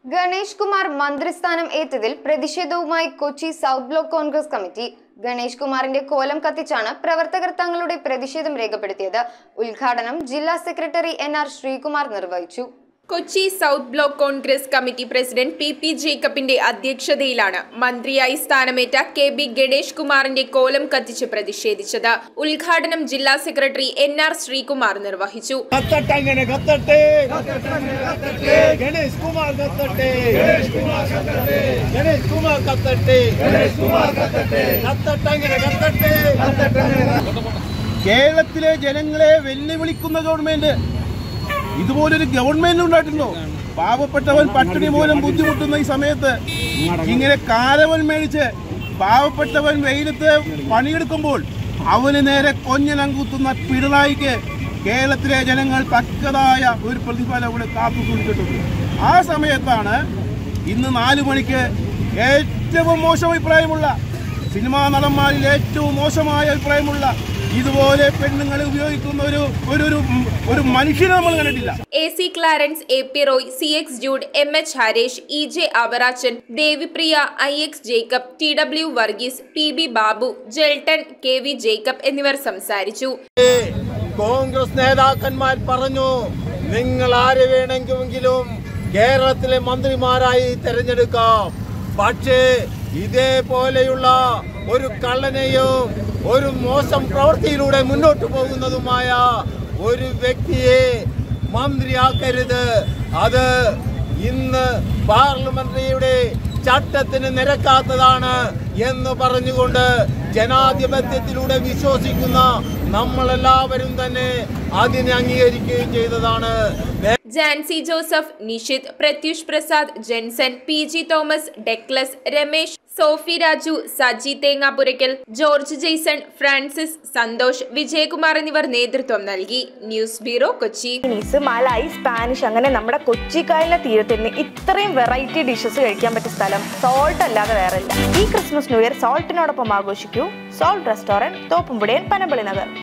ഗണേഷ് കുമാർ മന്ത്രിസ്ഥാനം ഏറ്റതിൽ പ്രതിഷേധവുമായി Kochi south block Congress committee Ganesh കുമാറിന്റെ കോലം കത്തിച്ചാണ് പ്രവർത്തകർ തങ്ങളുടെ പ്രതിഷേധം രേഖപ്പെടുത്തിയത് ഉദ്ഘാടനം ജില്ലാ സെക്രട്ടറി എൻ ആർ ശ്രീകുമാർ നിർവഹിച്ചു Kochi south block Congress committee president P P ജേക്കബിന്റെ അധ്യക്ഷതയിലാണ് മന്ത്രിയായി സ്ഥാനമേറ്റ കെ ബി ഗണേഷ് കുമാറിന്റെ കോലം കത്തിച്ച് പ്രതിഷേധിച്ചത് ഉദ്ഘാടനം ജില്ലാ സെക്രട്ടറി എൻ ആർ ശ്രീകുമാർ നിർവഹിച്ചു കത്തട്ടെ അങ്ങനെ കത്തട്ടെ ഗണേഷ് കുമാർ കത്തട്ടെ ഗണേഷ് കുമാർ കത്തട്ടെ കത്തട്ടെ അങ്ങനെ കത്തട്ടെ കേരളത്തിലെ ജനങ്ങളെ വെല്ലുവിളിക്കുന്ന ഗവൺമെന്റ് ഇതുപോലൊരു ഗവൺമെന്റ് ഉണ്ടായിട്ടുണ്ടോ പാവപ്പെട്ടവൻ പട്ടിണി മൂലം ബുദ്ധിമുട്ടുന്ന ഈ സമയത്ത് ഇങ്ങനെ കാലവൻ മേടിച്ച് പാവപ്പെട്ടവൻ വെയിലത്ത് പണിയെടുക്കുമ്പോൾ അവന് നേരെ കൊഞ്ഞനങ്കുത്തുന്ന പിണറായിക്ക് കേരളത്തിലെ ജനങ്ങൾ തക്കതായ ഒരു പ്രതിഫലം ഇവിടെ കാത്തു സൂക്ഷിച്ചിട്ടുണ്ട് ആ സമയത്താണ് ഇന്ന് നാലു മണിക്ക് ഏറ്റവും മോശം അഭിപ്രായമുള്ള സിനിമാ നടന്മാരിൽ ഏറ്റവും മോശമായ അഭിപ്രായമുള്ള ഇതുപോലെ പെണ്ണുങ്ങളെ ഉപയോഗിക്കുന്ന ഒരു ഒരു ഒരു ഒരു മനുഷ്യനെ നമ്മൾ കണ്ടിട്ടില്ല A C Clarence A P Roy C X Jude M H Harish E J Avarachan Devipriya I X Jacob T W Varghese P B Babu Jelton K V Jacob എന്നിവർ സംസാരിച്ചു കോൺഗ്രസ് നേതാക്കന്മാർ പറഞ്ഞു നിങ്ങൾ ആര് വേണമെങ്കിലും കേരളത്തിലെ മന്ത്രിമാരായി തെരഞ്ഞെടുക്കാം പക്ഷേ ഇതേപോലെയുള്ള ഒരു കള്ളനെയും ഒരു മോശം പ്രവൃത്തിയിലൂടെ മുന്നോട്ട് പോകുന്നതുമായ ഒരു വ്യക്തിയെ മന്ത്രിയാക്കരുത് അത് ഇന്ന് പാർലമെന്ററിയുടെ ചട്ടത്തിന് നിരക്കാത്തതാണ് എന്ന് പറഞ്ഞുകൊണ്ട് ജനാധിപത്യത്തിലൂടെ വിശ്വസിക്കുന്ന നമ്മളെല്ലാവരും തന്നെ അതിനെ അംഗീകരിക്കുകയും ചെയ്തതാണ് Jancy Joseph Nishith Prathyush Prasad Jenson P G Thomas Declus Ramesh Sophie Raju Saji Thengapurakkal George Jaison Francis Santhosh Vijayakumar എന്നിവർ നേതൃത്വം നൽകി news bureau Kochi Chinese Malay Spanish അങ്ങനെ നമ്മുടെ കൊച്ചിക്കായലിലെ തീരത്തിന് ഇത്രയും വെറൈറ്റി ഡിഷസ് കഴിക്കാൻ പറ്റിയ സ്ഥലം സോൾട്ട് അല്ലാതെ വേറെ ഇല്ല ഈ ക്രിസ്മസ് ന്യൂ ഇയർ സോൾട്ടിനോടൊപ്പം ആഘോഷിക്കൂ സോൾട്ട് റെസ്റ്റോറന്റ് തോപ്പുംപുടിയൻ പനമ്പള്ളി നഗർ